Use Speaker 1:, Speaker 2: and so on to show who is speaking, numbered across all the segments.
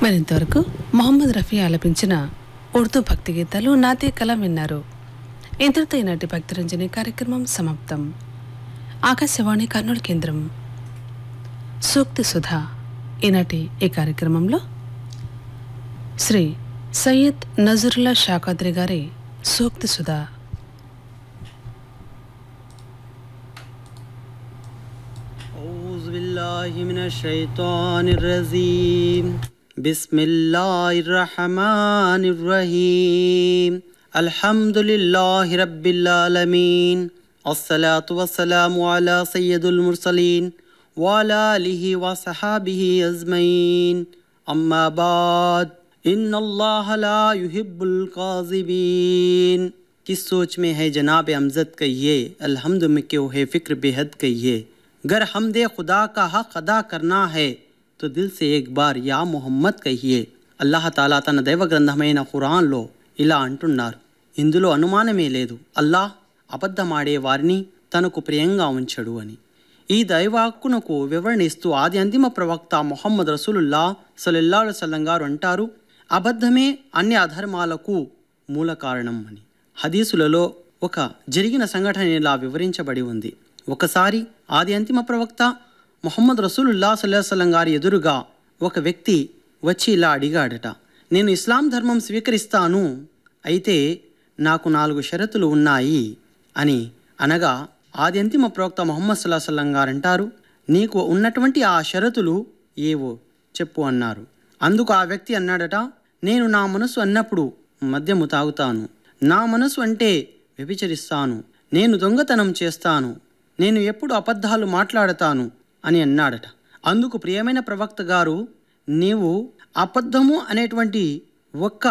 Speaker 1: మరింతవరకు మొహమ్మద్ రఫీ ఆలపించిన ఉర్దూ భక్తి గీతాలు నాతే కలం విన్నారు ఇంతటితో ఈనాటి భక్తిరంజని కార్యక్రమం సమాప్తం ఆకాశవాణి కర్నూలు కేంద్రం సూక్తి సుధా ఈనాటి ఈ కార్యక్రమంలో శ్రీ సయ్యద్ నజరుల్లా షాకాద్రి గారి సూక్తి సుధా
Speaker 2: أعوذ بالله من الشيطان الرجيم بسم الله الرحمن الرحيم الحمد لله رب العالمين الصلاة والسلام على سيد المرسلين وعلى آله وصحابه أجمعين أما بعد إن الله لا يحب الكاذبين किस सोच में है जनाब अमजद कहिए अल्हम्द में क्यों है फिक्र बेहद कहिए गर हमदे खुदा का हक अदा करना है तो దిల్ से एक बार యా మొహమ్మద్ కహియే అల్లాహ్ తాలా తన దైవ గ్రంథమైన ఖురాన్లో ఇలా అంటున్నారు ఇందులో అనుమానమే లేదు అల్లాహ్ అబద్ధమాడే వారిని తనకు ప్రియంగా ఉంచడు అని ఈ దైవాక్కునకు వివరణ ఇస్తూ ఆది అంతిమ ప్రవక్త మొహమ్మద్ రసూలుల్లా సల్లల్లా సల్లం గారు అంటారు అబద్ధమే అన్ని అధర్మాలకు మూల కారణం అని హదీసులలో ఒక జరిగిన సంఘటన ఇలా వివరించబడి ఉంది ఒకసారి ఆది అంతిమ ప్రవక్త మొహమ్మద్ రసూలుల్లా సల్లాహం గారి ఎదురుగా ఒక వ్యక్తి వచ్చి ఇలా అడిగాడట నేను ఇస్లాం ధర్మం స్వీకరిస్తాను అయితే నాకు నాలుగు షరతులు ఉన్నాయి అని అనగా ఆది అంతిమ ప్రవక్త మొహమ్మద్ సల్లాహం గారు అంటారు నీకు ఉన్నటువంటి ఆ షరతులు ఏవో చెప్పు అన్నారు అందుకు ఆ వ్యక్తి అన్నాడట నేను నా మనసు అన్నప్పుడు మద్యము తాగుతాను నా మనసు అంటే వ్యభిచరిస్తాను నేను దొంగతనం చేస్తాను నేను ఎప్పుడు అబద్ధాలు మాట్లాడతాను అని అన్నాడట అందుకు ప్రియమైన ప్రవక్త గారు నీవు అబద్ధము అనేటువంటి ఒక్క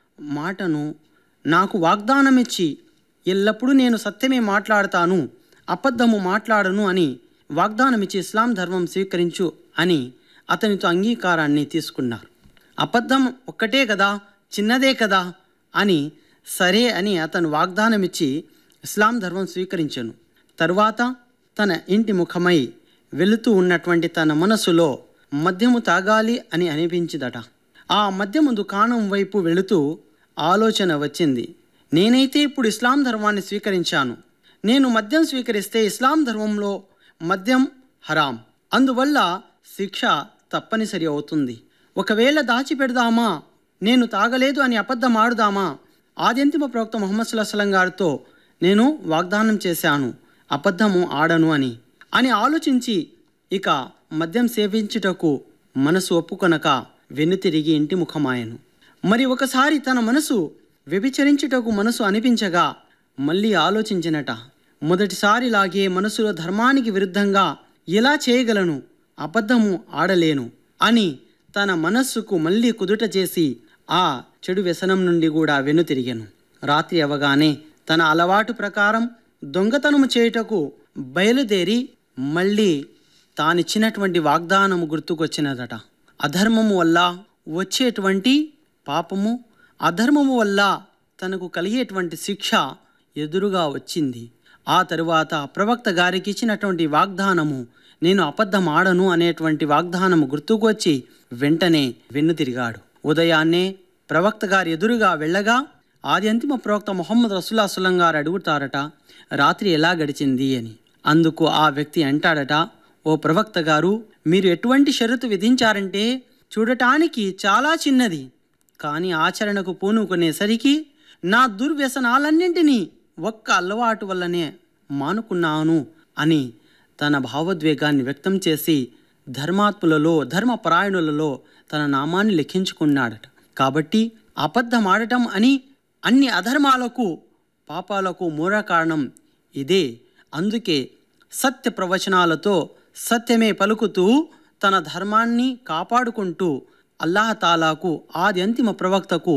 Speaker 2: మాటను నాకు వాగ్దానం ఇచ్చి ఎల్లప్పుడూ నేను సత్యమే మాట్లాడతాను అబద్ధము మాట్లాడను అని వాగ్దానం ఇచ్చి ఇస్లాం ధర్మం స్వీకరించు అని అతనితో అంగీకారాన్ని తీసుకున్నారు అబద్ధం ఒక్కటే కదా చిన్నదే కదా అని సరే అని అతను వాగ్దానం ఇచ్చి ఇస్లాం ధర్మం స్వీకరించను తరువాత తన ఇంటి ముఖమై వెళుతూ ఉన్నటువంటి తన మనసులో మద్యము తాగాలి అని అనిపించిందట ఆ మద్యము దుకాణం వైపు వెళుతూ ఆలోచన వచ్చింది నేనైతే ఇప్పుడు ఇస్లాం ధర్మాన్ని స్వీకరించాను నేను మద్యం స్వీకరిస్తే ఇస్లాం ధర్మంలో మద్యం హరాం అందువల్ల శిక్ష తప్పనిసరి అవుతుంది ఒకవేళ దాచిపెడదామా నేను తాగలేదు అని అబద్ధం ఆడుదామా ఆద్యంతిమ ప్రవక్త ముహమ్మద్ సుల్లాహం గారితో నేను వాగ్దానం చేశాను అబద్ధము ఆడను అని అని ఆలోచించి ఇక మద్యం సేవించుటకు మనసు ఒప్పుకొనక వెనుతిరిగి ఇంటి ముఖమాయను మరి ఒకసారి తన మనసు వ్యభిచరించుటకు మనసు అనిపించగా మళ్ళీ ఆలోచించినట మొదటిసారిలాగే మనసులో ధర్మానికి విరుద్ధంగా ఎలా చేయగలను అబద్ధము ఆడలేను అని తన మనస్సుకు మళ్ళీ కుదుట చేసి ఆ చెడు వ్యసనం నుండి కూడా వెనుతిరిగాను రాత్రి అవగానే తన అలవాటు ప్రకారం దొంగతనము చేయుటకు బయలుదేరి మళ్ళీ తానిచ్చినటువంటి వాగ్దానము గుర్తుకొచ్చినదట అధర్మము వల్ల వచ్చేటువంటి పాపము అధర్మము వల్ల తనకు కలిగేటువంటి శిక్ష ఎదురుగా వచ్చింది ఆ తరువాత ప్రవక్త గారికి ఇచ్చినటువంటి వాగ్దానము నేను అబద్ధం ఆడను అనేటువంటి వాగ్దానము గుర్తుకు వచ్చి వెంటనే వెన్నుతిరిగాడు ఉదయాన్నే ప్రవక్త గారి ఎదురుగా వెళ్ళగా ఆది అంతిమ ప్రవక్త మొహమ్మద్ రసుల్లా సుల్లం గారు అడుగుతారట రాత్రి ఎలా గడిచింది అని అందుకు ఆ వ్యక్తి అంటాడట ఓ ప్రవక్త గారు మీరు ఎటువంటి షరతు విధించారంటే చూడటానికి చాలా చిన్నది కానీ ఆచరణకు పూనుకునేసరికి నా దుర్వ్యసనాలన్నింటినీ ఒక్క అలవాటు వల్లనే మానుకున్నాను అని తన భావోద్వేగాన్ని వ్యక్తం చేసి ధర్మాత్ములలో ధర్మపరాయణులలో తన నామాన్ని లెక్కించుకున్నాడట కాబట్టి అబద్ధమాడటం అని అన్ని అధర్మాలకు పాపాలకు మూల కారణం ఇదే అందుకే సత్య ప్రవచనాలతో సత్యమే పలుకుతూ తన ధర్మాన్ని కాపాడుకుంటూ అల్లాహతాలాకు ఆది అంతిమ ప్రవక్తకు